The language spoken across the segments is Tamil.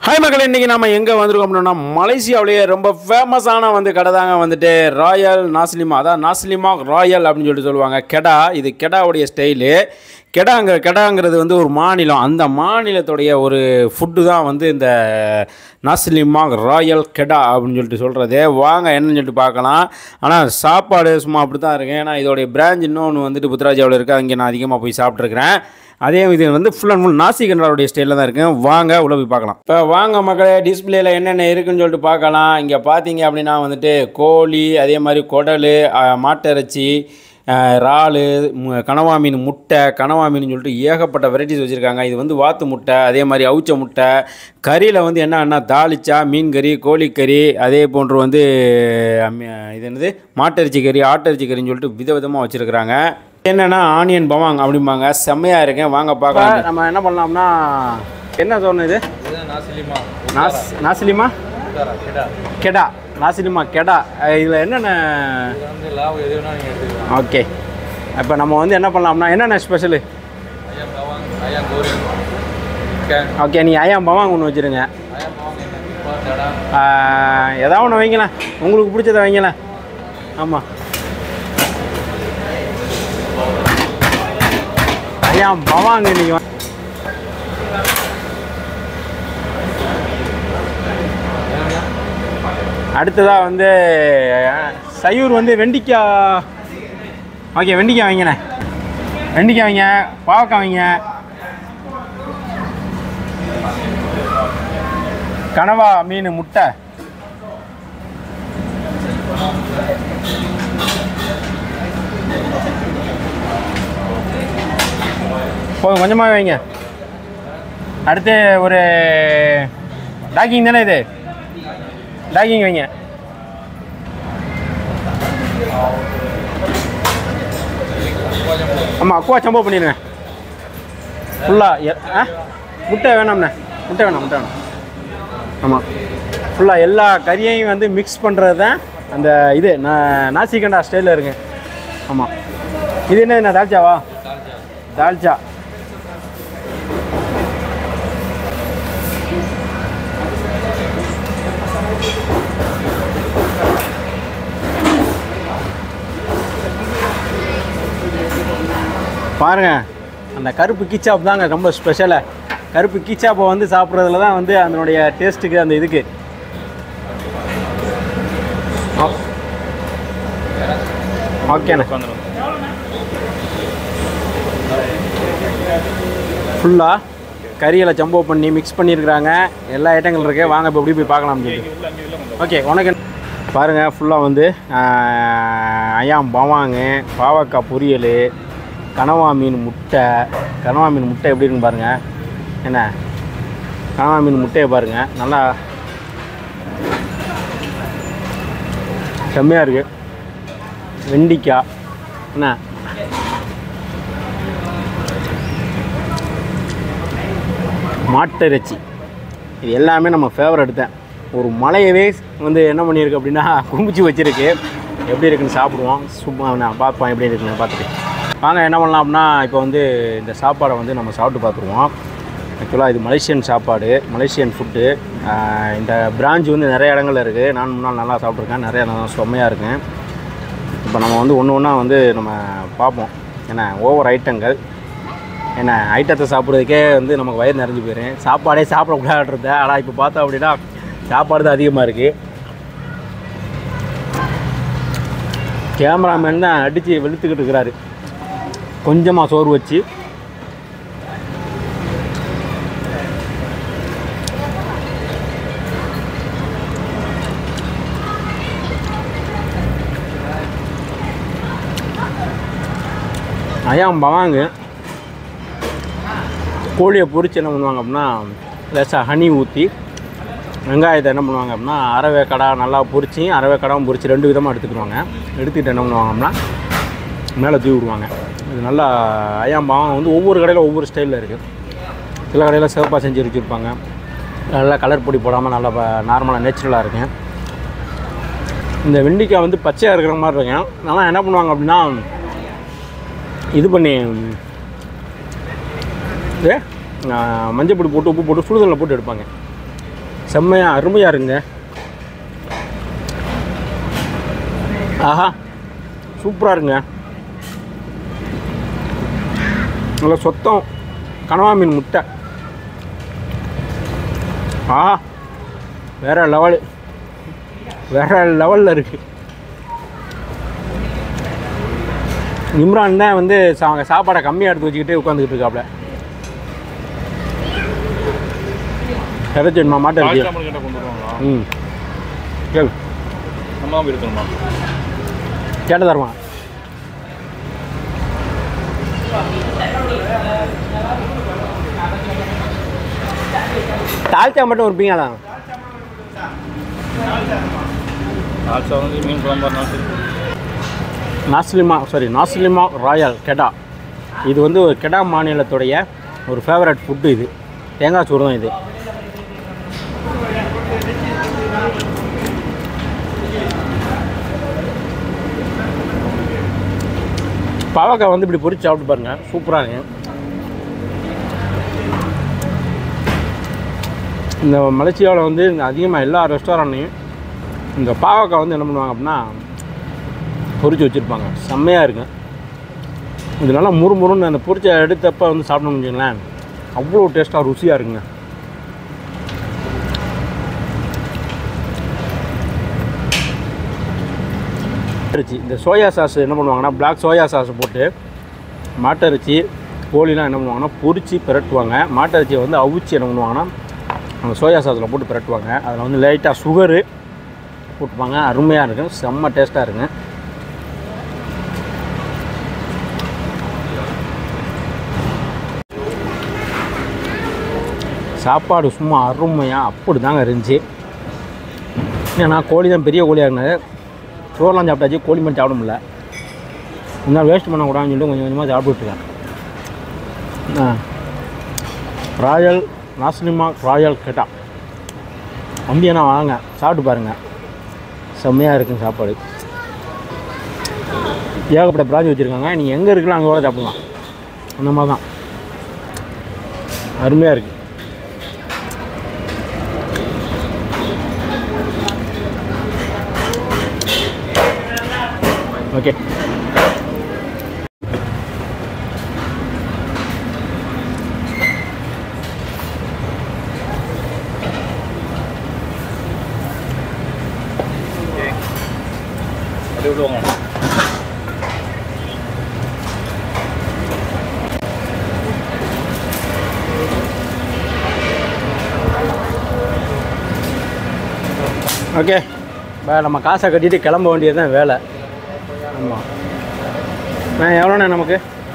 ஹாய் மக்கள் இன்றைக்கி நம்ம எங்கே வந்திருக்கோம் அப்படின்னா மலேசியாவிலேயே ரொம்ப ஃபேமஸான வந்து கடை தாங்க வந்துட்டு ராயல் நாஸ்லிமா அதான் நாஸ்லிமா ராயல் அப்படின்னு சொல்லிட்டு சொல்லுவாங்க கெடா இது கெடாவுடைய ஸ்டைலு கெடாங்கிற கெடாங்கிறது வந்து ஒரு மாநிலம் அந்த மாநிலத்துடைய ஒரு ஃபுட்டு தான் வந்து இந்த நாஸ்லிமா ராயல் கெடா அப்படின்னு சொல்லிட்டு சொல்கிறது வாங்க என்னன்னு சொல்லிட்டு பார்க்கலாம் ஆனால் சாப்பாடு சும்மா அப்படி தான் இருக்கு ஏன்னா இதோடைய பிரான்ச் இன்னொன்று வந்துட்டு புத்ராஜாவில் இருக்குது அங்கே நான் அதிகமாக போய் சாப்பிட்ருக்கிறேன் அதே இது வந்து ஃபுல் அண்ட் ஃபுல் நாசி கண்டாருடைய ஸ்டைலில் தான் இருக்கு வாங்க உள்ள போய் பார்க்கலாம் இப்போ வாங்க மக்களே டிஸ்பிளேல என்னென்ன இருக்குன்னு சொல்லிட்டு பார்க்கலாம் இங்கே பார்த்தீங்க அப்படின்னா வந்துட்டு கோழி அதே மாதிரி குடல் அஹ், மாட்டிறைச்சி அஹ், இறாலு மு- கனவா மீன் முட்டை கனவா மீன் சொல்லிட்டு ஏகப்பட்ட வெரைட்டிஸ் வச்சுருக்காங்க இது வந்து வாத்து முட்டை அதே மாதிரி அவுச்ச முட்டை கறியில் வந்து என்னன்னா தாளிச்சா மீன் கறி கோழிக்கறி அதே போன்று வந்து அம்மி- இது என்னது மாட்டிறைச்சி கறி ஆட்டிறைச்சி கறின்னு சொல்லிட்டு விதவிதமாக வச்சுருக்குறாங்க என்னன்னா ஆனியன் பவாங் அப்படிம்பாங்க செம்மையாக இருக்கேன் வாங்க பார்க்கலாம் நம்ம என்ன பண்ணலாம்னா என்ன தோணுது இது இதுதான் நாசிலிமா நாஸ் நாசிலிமா உத்தாரா கெடா கெடா நாசிலிமா கெடா இதில் என்னென்ன இது வந்து லாபம் எது வேணாலும் நீங்கள் எடுத்துக்கலாம் ஓகே இப்போ நம்ம வந்து என்ன பண்ணலாம்னா என்னென்ன ஸ்பெஷலு ஐயாம் பவாங் ஐயாம் கோரி கேன் ஓகே நீங்கள் ஐயாம் பவாங் ஒன்று வச்சுருங்க ஐயாம் பவாங் என்ன இப்போ தடா ஏதாவது ஒன்று வைங்களேன் உங்களுக்கு பிடிச்சதை வைங்களேன் ஆமாம் ஐயாம் பவாங்க இன்னைக்கு வா- அடுத்ததாக வந்து அஹ், சையூர் வந்து வெண்டிக்காய் ஓகே வெண்டிக்காய் வைங்கண்ணே வெண்டிக்காய் வைங்க பாவக்காய் வைங்க கனவா மீன் முட்டை போதும் கொஞ்சமாக வைங்க அடுத்து ஒரு டாக்கிங் தானே இது டாக்கிங் வைங்க ஆமாம் அக்குவா சம்பவம் பண்ணிடுங்க ஃபுல்லாக ஆ முட்டை வேணாம்ண்ணே முட்டை வேணாம் முட்டை வேணாம் ஆமாம் ஃபுல்லாக எல்லா கறியையும் வந்து மிக்ஸ் பண்ணுறது தான் அந்த இது நான் நாசிகண்டா ஸ்டைலில் இருக்கு ஆமாம் இது என்ன என்ன தால்ச்சாவா தால்ச்சா பாருங்க அந்த கருப்பு கீச்சாப் தாங்க ரொம்ப ஸ்பெஷலாக கருப்பு கீச்சாப்பை வந்து சாப்பிட்றதுல தான் வந்து அதனுடைய டேஸ்ட்டுக்கு அந்த இதுக்கு ஓ- ஓகேண்ணே ஃபுல்லாக கறியில் சம்போ பண்ணி மிக்ஸ் பண்ணியிருக்கிறாங்க எல்லா ஐட்டங்கள் இருக்கு வாங்க இப்போ எப்படி போய் பார்க்கலாம் சொல்லி ஓகே உனக்கு என்ன- பாருங்க ஃபுல்லாக வந்து ஆஹ், ஐயாம் பவாங்கு பாவக்காய் பொரியல் கனவா மீன் முட்டை கனவா மீன் முட்டை எப்படி இருக்குன்னு பாருங்கள் என்ன கனவா மீன் முட்டையை பாருங்கள் நல்லா செம்மையாக இருக்குது வெண்டிக்காய் என்ன மாட்டிறைச்சி இது எல்லாமே நம்ம ஃபேவரட் தான் ஒரு மலையவே வந்து என்ன பண்ணியிருக்கு அப்படின்னா குமிச்சு வச்சிருக்கு எப்படி இருக்குன்னு சாப்பிடுவோம் சும்மா நான் பார்ப்போம் எப்படி இருக்குன்னு பார்த்துட்டு வாங்க என்ன பண்ணலாம் அப்படின்னா இப்போ வந்து இந்த சாப்பாடை வந்து நம்ம சாப்பிட்டு பார்த்துருவோம் ஆக்சுவலாக இது மலேசியன் சாப்பாடு மலேசியன் ஃபுட்டு இந்த பிரான்ச் வந்து நிறைய இடங்கள்ல இருக்குது நான் முன்னால் நல்லா சாப்பிட்ருக்கேன் நிறைய நல்லா செம்மையாக இருக்கேன் இப்போ நம்ம வந்து ஒன்று ஒன்றா வந்து நம்ம பார்ப்போம் ஏன்னா ஓவர் ஐட்டங்கள் ஏன்னா ஐட்டத்தை சாப்பிட்றதுக்கே வந்து நமக்கு வயிறு நிறைஞ்சு போயிடும் சாப்பாடே சாப்பிடக்கூடாது ஆனால் இப்போ பார்த்தோம் அப்படின்னா சாப்பாடு தான் அதிகமாக இருக்குது கேமராமேன் தான் அடித்து வெளுத்துக்கிட்டு இருக்கிறாரு கொஞ்சமாக சோறு வச்சு ஐயாம் பவாங்கு கோழியை பொரிச்சு என்ன பண்ணுவாங்க அப்படின்னா லேசாக ஹனி ஊற்றி வெங்காயத்தை என்ன பண்ணுவாங்க அப்படின்னா அரவே கடா நல்லா பொரிச்சு அரவே கடாவும் பொரிச்சு ரெண்டு விதமாக எடுத்துக்கிடுவாங்க எடுத்துக்கிட்டு என்ன பண்ணுவாங்க அப்படின்னா மேலே தூவி விடுவாங்க இது நல்லா ஐயாம்பாவம் வந்து ஒவ்வொரு கடையில் ஒவ்வொரு ஸ்டைலில் இருக்குது சில கடையில் சிவப்பாக செஞ்சு வச்சுருப்பாங்க நல்லா கலர் பொடி போடாமல் நல்லா நார்மலாக நேச்சுரலாக இருக்கும் இந்த வெண்டிக்காய் வந்து பச்சையாக இருக்கிற மாதிரி இருக்கும் நல்லா என்ன பண்ணுவாங்க அப்படின்னா இது பண்ணி இது மஞ்சள் பொடி போட்டு உப்பு போட்டு சுடுதலில் போட்டு எடுப்பாங்க செம்மையாக அருமையாக இருங்க ஆஹா சூப்பராக இருங்க நல்ல சொத்தம் கனவா மீன் முட்டை ஆஹா வேற லெவலு வேற லெவலில் இருக்குது இம்ரான் தான் வந்து சா- சாப்பாடை கம்மியாக எடுத்து வச்சுக்கிட்டு உட்காந்துக்கிட்டு இருக்காப்ல இறச்சிடுமா மாட்டை இருக்கு பால்சாமன் கிட்ட கொண்டு வருவாங்களா ம் கேள் நம்ம தான் இருக்கணுமா கேட்ட தருவான் தால்ச்சா மட்டும் ஒரு பீங்கா தான் பால்சா வந்து மீன் குழம்பா இருந்தாலும் சரி நாஸ்லிமா சாரி நாஸ்லிமா ராயல் கெடா இது வந்து ஒரு கெடா மாநிலத்துடைய ஒரு ஃபேவரட் ஃபுட்டு இது தேங்காய் சோறு தான் இது பாவக்காய் வந்து இப்படி பொரிச்சு சாப்பிட்டு பாருங்க சூப்பராக இருக்கு இந்த மலேசியாவில் வந்து அதிகமாக எல்லா ரெஸ்டாரண்ட்லையும் இந்த பாவக்காய் வந்து என்ன பண்ணுவாங்க அப்படின்னா பொரிச்சு வச்சுருப்பாங்க செம்மையாக இருக்கும் இது நல்லா முறுமுறுன்னு அந்த பொரிச்ச எடுத்தப்ப வந்து சாப்பிடணும்னு வச்சுங்களேன் அவ்வளோ டேஸ்ட்டாக ருசியாக இருக்குங்க இறைச்சி இந்த சோயா சாஸ் என்ன பண்ணுவாங்கன்னா பிளாக் சோயா சாஸ் போட்டு மாட்டிறைச்சி கோழிலாம் என்ன பண்ணுவாங்கன்னா பொரிச்சு பிரட்டுவாங்க மாட்டிறைச்சியை வந்து அவிச்சு என்ன பண்ணுவாங்கன்னா அந்த சோயா சாஸில் போட்டு பிரட்டுவாங்க அதில் வந்து லைட்டாக சுகரு போட்டுப்பாங்க அருமையாக இருக்கும் செம்ம டேஸ்ட்டாக இருக்குங்க சாப்பாடு சும்மா அருமையாக அப்படி தாங்க இருந்துச்சு ஏன்னா கோழி தான் பெரிய கோழியாக இருந்தது சோறுலாம் சாப்பிட்டாச்சு கோழி மட்டும் சாப்பிட முடியல இன்னும் வேஸ்ட் பண்ணக்கூடாதுன்னு சொல்லிட்டு கொஞ்சம் கொஞ்சமாக சாப்பிட்டுருக்கேன் ஆ ராயல் நாஸ்லிமா ராயல் கேட்டா அம்பியானா வாங்க சாப்பிட்டு பாருங்கள் செம்மையாக இருக்குங்க சாப்பாடு ஏகப்பட்ட பிராஞ்ச் வச்சுருக்காங்க நீங்கள் எங்கே இருக்கலாம் அங்கே கூட சாப்பிடலாம் அந்த மாதிரி தான் அருமையாக இருக்குது ஓகே அப்படியே விடுவாங்க ஓகே இப்போ நம்ம காசை கட்டிட்டு கிளம்ப வேண்டியது தான் வேலை ஆமாம் நான் எவ்வளோண்ணே நமக்கு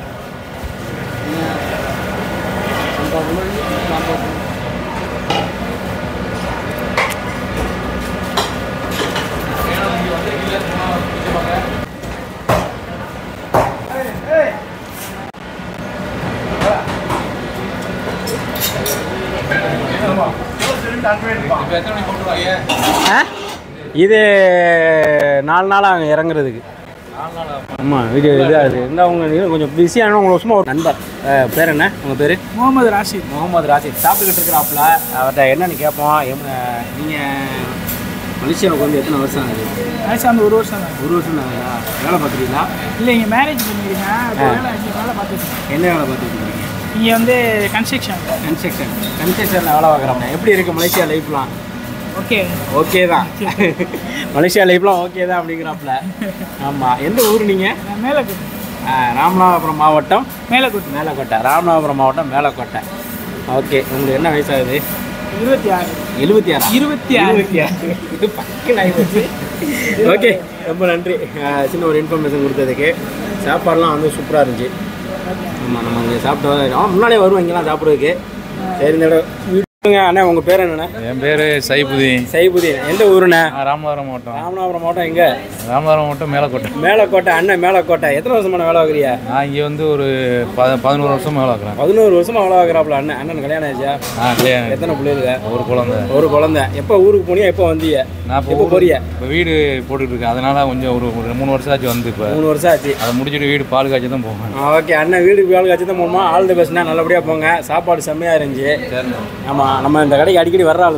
இப்போ எத்தனை மணிக்கு கொண்டு வருவாங்க ஆ இது நாலு நாள் அங்கே இறங்குறதுக்கு நாலு நாள் ஆகும். ஆமாம் இது இதாகுது இருந்தால் அவங்க நீங்க கொஞ்சம் பிஸியான உங்களுக்கு சும்மா ஒரு நண்பர் அஹ், பேர் என்ன உங்கள் பேர் முகமது ராஷித் முகமது ராசித் சாப்பிட்டுக்கிட்டு இருக்கிறாப்புல அவர்கிட்ட என்னன்னு கேட்போம் நீங்கள் மலேசியாவுக்கு வந்து எத்தனை வருஷம் ஆகுது ஆச்சு அந்த ஒரு வருஷம் தான் ஒரு வருஷம் ஆகுதா வேலை பார்த்துருக்கீங்களா இல்லை இங்கே மேரேஜ் பண்ணியிருக்கேன் இப்போ வேலை அஞ்சு வேலை பார்த்துருக்கேன் என்ன வேலை பார்த்துட்டு இருக்கீங்க இங்கே வந்து கன்ஸ்ட்ரக்ஷன் கன்ஸ்ட்ரக்ஷன் கன்ஸ்ட்ரக்ஷனில் வேலை பார்க்குறாங்க எப்படி இருக்குது மலேசியா லைஃப்லாம் ஓகே ஓகே தான் மலேசியா லைஃப்லாம் ஓகே தான் அப்படிங்கிறாப்புல ஆமாம் எந்த ஊர் நீங்கள் நான் மேலக்கோட்டை ராமநாதபுரம் மாவட்டம் மேலக்கோட்டை மேலக்கோட்டை ராமநாதபுரம் மாவட்டம் மேலக்கோட்டை ஓகே உங்களுக்கு என்ன வயசாகுது இருபத்தி ஆறு எழுபத்தி ஆறு இருபத்தி ஆறு இருபத்தி ஆறு இது பக்கத்தில் ஆகிடுச்சு ஓகே ரொம்ப நன்றி அஹ் சின்ன ஒரு இன்ஃபர்மேஷன் கொடுத்ததுக்கு சாப்பாடுலாம் வந்து சூப்பராக இருந்துச்சு ஆமாம் நம்ம இங்கே சாப்பிட்டு ஆ முன்னாடியே வருவோம் இங்கெல்லாம் சாப்பிட்றதுக்கு சரி இந்த இடம் வீட்டுங்க அண்ணா உங்கள் பேர் என்னண்ணே என் பேர் சைபுதீன் சைபுதீன் எந்த ஊருண்ணே நான் ராமநாதபுரம் மாவட்டம் ராமநாதபுரம் மாவட்டம் எங்கே ராமநாதபுரம் மாவட்டம் மேலக்கோட்டை மேலக்கோட்டை அண்ணன் மேலக்கோட்டை எத்தனை வருஷமான வேலை பார்க்குறியா நான் இங்கே வந்து ஒரு ப பதினோரு வருஷம் மேலே வைக்கிறேன் பதினோரு வருஷமா வேலை பார்க்குறாப்புல அண்ணன் அண்ணன் கல்யாணம் ஆச்சா ஆ கல்யாணம் எத்தனை பிள்ளைங்க ஒரு குழந்தை ஒரு குழந்தை எப்போ ஊருக்கு போனியா எப்போ வந்தீங்க நான் எப்போ இப்போ போறிய இப்போ வீடு போட்டுட்டு இருக்கேன் அதனால கொஞ்சம் ஒரு ஒரு மூணு வருஷம் ஆச்சு வந்து இப்போ மூணு வருஷம் ஆச்சு அதை முடிச்சுட்டு வீடு பால் காய்ச்சி தான் போவேன் ஓகே அண்ணன் வீட்டுக்கு வேலை காய்ச்சி தான் போகணுமா ஆல் தி பெஸ்ட்னா நல்லபடியாக போங்க சாப்பாடு செம்மையாக இருந்துச்சு சரி ஆமாம் நம்ம இந்த கடைக்கு அடிக்கடி வர்ற ஆள் தான்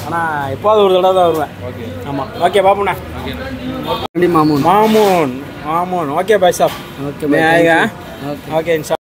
ஆனால் எப்போது ஒரு தடவை தான் வருவேன் ஓகே ஆமாம் ஓகே பாப்புண்ணா ஓகே மாமூன் மாமூன் ஓகே பாய் சாப் ஓகே मैं आएगा ஓகே ஓகே இன்ஷா